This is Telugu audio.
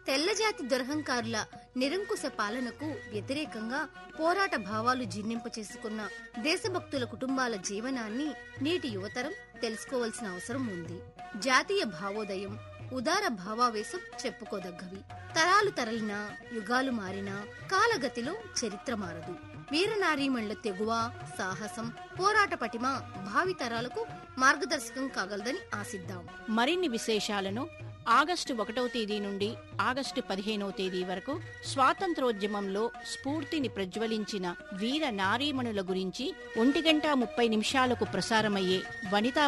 తెల్లజాతి దురహంకారుల నిరంకుశ పాలనకు వ్యతిరేకంగా పోరాట భావాలు జీర్ణింప చేసుకున్న దేశభక్తుల కుటుంబాల జీవనాన్ని నేటి యువతరం తెలుసుకోవాల్సిన అవసరం ఉంది జాతీయ భావోదయం ఉదార భావావేశం చెప్పుకోదగ్గవి తరాలు తరలినా యుగాలు మారినా కాలగతిలో చరిత్ర మారదు వీరనారీమణుల తెగువ సాహసం పోరాట పటిమ భావితరాలకు మార్గదర్శకం కాగలదని ఆశిద్దాం మరిన్ని విశేషాలను ఆగస్టు ఒకటవ తేదీ నుండి ఆగస్టు పదిహేనవ తేదీ వరకు స్వాతంత్రోద్యమంలో స్ఫూర్తిని ప్రజ్వలించిన వీర నారీమణుల గురించి ఒంటి గంట ముప్పై నిమిషాలకు ప్రసారమయ్యే వనితా